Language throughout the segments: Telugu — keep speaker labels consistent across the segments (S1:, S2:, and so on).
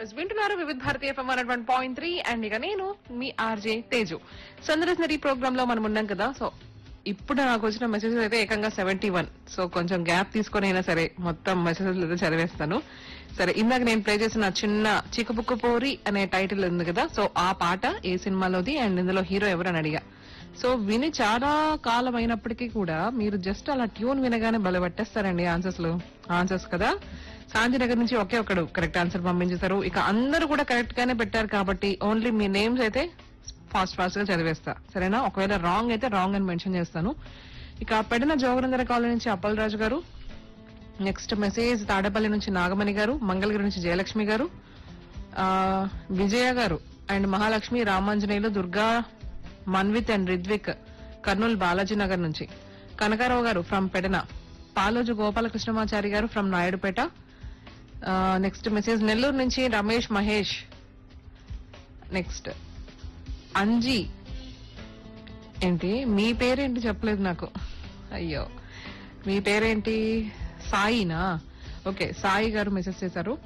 S1: ఎస్ వింటున్నారు వివిధ భారతీయ FM one point three and ఇక నేను మీ ఆర్జే తేజు సందర్శనరీ ప్రోగ్రామ్ లో మనం ఉన్నాం కదా సో ఇప్పుడు నాకు వచ్చిన మెసేజెస్ అయితే ఏకంగా సెవెంటీ వన్ సో కొంచెం గ్యాప్ తీసుకొని అయినా సరే మొత్తం మెసేజెస్ అయితే చదివేస్తాను సరే ఇందాక నేను ప్లే చేసిన చిన్న చిక్కుబుక్కు పోరి అనే టైటిల్ ఉంది కదా సో ఆ పాట ఏ సినిమాలోది అండ్ ఇందులో హీరో ఎవరని అడిగా సో విని చాలా కాలం అయినప్పటికీ కూడా మీరు జస్ట్ అలా ట్యూన్ వినగానే బల పట్టేస్తారండి ఆన్సర్స్ లో ఆన్సర్స్ కదా శాంతినగర్ నుంచి ఒకే ఒకడు కరెక్ట్ ఆన్సర్ పంపించేశారు ఇక అందరూ కూడా కరెక్ట్ గానే పెట్టారు కాబట్టి ఓన్లీ మీ నేమ్స్ అయితే ఫాస్ట్ ఫాస్ట్ గా చదివేస్తా సరేనా ఒకవేళ రాంగ్ అయితే రాంగ్ అని మెన్షన్ చేస్తాను ఇక పెడిన జోగనందర కాలనీ నుంచి అప్పలరాజు గారు నెక్స్ట్ మెసేజ్ తాడపల్లి నుంచి నాగమణి గారు మంగళగిరి నుంచి జయలక్ష్మి గారు ఆ, విజయ గారు అండ్ మహాలక్ష్మి రామాంజనేయులు దుర్గా మన్విత్ అండ్ రిద్విక్ కర్నూలు బాలాజీ నగర్ నుంచి Kanakarao garu from Pedana Paloju Gopalakrishnamachari garu from Naidupeta next message Nellore నుంచి రమేష్ మహేష్ నెక్స్ట్ అంజీ ఏంటి మీ పేరేంటి చెప్పలేదు నాకు అయ్యో మీ పేరేంటి సాయినా ఓకే సాయి గారు మెసేజ్ చేశారు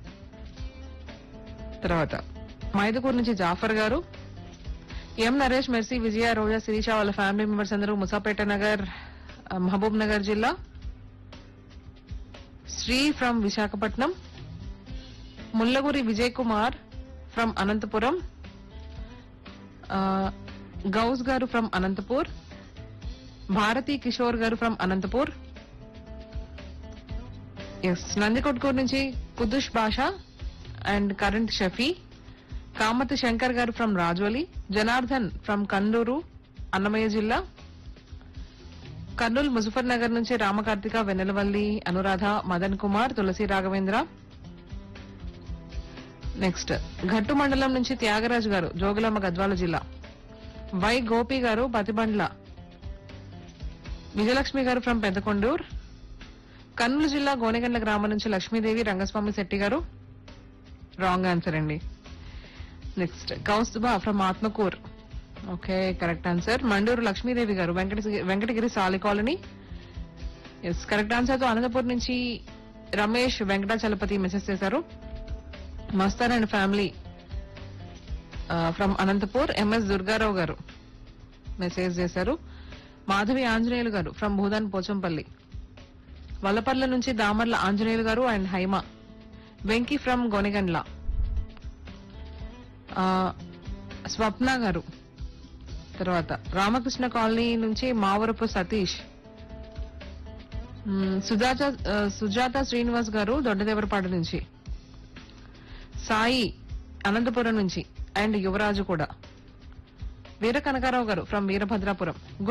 S1: తర్వాత మైదుకూరు నుంచి జాఫర్ గారు ఎం నరేష్ మెర్సీ విజయ రోజా శిరీష వాళ్ళ ఫ్యామిలీ మెంబర్స్ అందరూ ముసాపేట నగర్ ఆ, మహబూబ్ నగర్ జిల్లా శ్రీ ఫ్రమ్ విశాఖపట్నం ముల్లగురి విజయ్ కుమార్ ఫ్రమ్ అనంతపురం ఆ, గౌస్ గారు ఫ్రమ్ అనంతపూర్ భారతి కిషోర్ గారు ఫ్రమ్ అనంతపూర్ ఎస్ నందికొట్కూరు నుంచి Kuddus Basha and current Shafi Kamathi Shankar garu from Rajoli Janardhan from Kanduru Annamayya జిల్లా కర్నూలు ముజఫర్ నగర్ నుంచి రామకార్తిక వెన్నెలవల్లి అనురాధ మదన్ కుమార్ తులసి రాఘవేంద్ర నెక్స్ట్ ఘట్టు మండలం నుంచి త్యాగరాజు గారు జోగులమ్మ గద్వాల జిల్లా వై గోపి గారు పతిబండ్ల విజయలక్ష్మి గారు ఫ్రమ్ పెద్దకొండూర్ కర్నూలు జిల్లా గోనెగండ్ల గ్రామం నుంచి లక్ష్మీదేవి రంగస్వామి శెట్టి గారు రాంగ్ ఆన్సర్ అండి next Kaustubha from Atmakur okay correct answer Manduru Lakshmidevi garu Venkata Venkatagiri సాలి కాలనీ ఎస్ కరెక్ట్ ఆన్సర్ తో అనంతపూర్ నుంచి రమేష్ వెంకటాచలపతి మెసేజ్ చేశారు Mastan and family from Anantapur MS Durgarao garu message చేశారు మాధవి ఆంజనేయులు గారు ఫ్రమ్ భూదాన్ పోచంపల్లి వల్లపర్ల నుంచి దామర్ల ఆంజనేయులు గారు అండ్ హైమ వెంకీ ఫ్రమ్ గొనిగండ్ల ఆ, స్వప్న గారు తర్వాత రామకృష్ణ కాలనీ నుంచి మావరపు సతీష్ మ్, సుజాత ఆ, సుజాత శ్రీనివాస్ గారు దొడ్డదేవరపాడు నుంచి సాయి అనంతపురం నుంచి అండ్ యువరాజు కూడా వీర కనకారావు గారు ఫ్రమ్ వీరభద్రాపురం